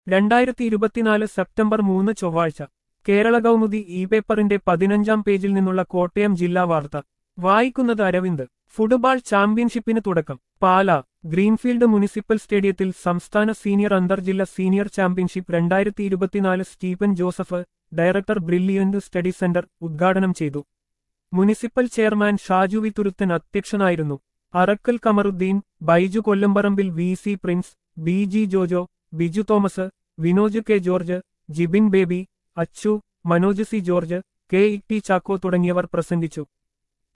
രണ്ടായിരത്തി ഇരുപത്തിനാല് സെപ്റ്റംബർ മൂന്ന് ചൊവ്വാഴ്ച കേരള കൗമുദി ഇ പേപ്പറിന്റെ പതിനഞ്ചാം പേജിൽ നിന്നുള്ള കോട്ടയം ജില്ലാ വാർത്ത വായിക്കുന്നത് അരവിന്ദ് ഫുട്ബോൾ ചാമ്പ്യൻഷിപ്പിന് തുടക്കം പാല ഗ്രീൻഫീൽഡ് മുനിസിപ്പൽ സ്റ്റേഡിയത്തിൽ സംസ്ഥാന സീനിയർ അന്തർജില്ല സീനിയർ ചാമ്പ്യൻഷിപ്പ് രണ്ടായിരത്തി ഇരുപത്തിനാല് Stephen Joseph director brilliant study centre ഉദ്ഘാടനം ചെയ്തു municipal chairman Shaju V Thuruthan അധ്യക്ഷനായിരുന്നു Arakkal Kamaruddin Baiju Kollamparambil V C Prince B G Jojo Biju Thomas Vinoj K George Jibin Baby Achu Manoj C George K E T Chacko തുടങ്ങിയവർ പ്രസംഗിച്ചു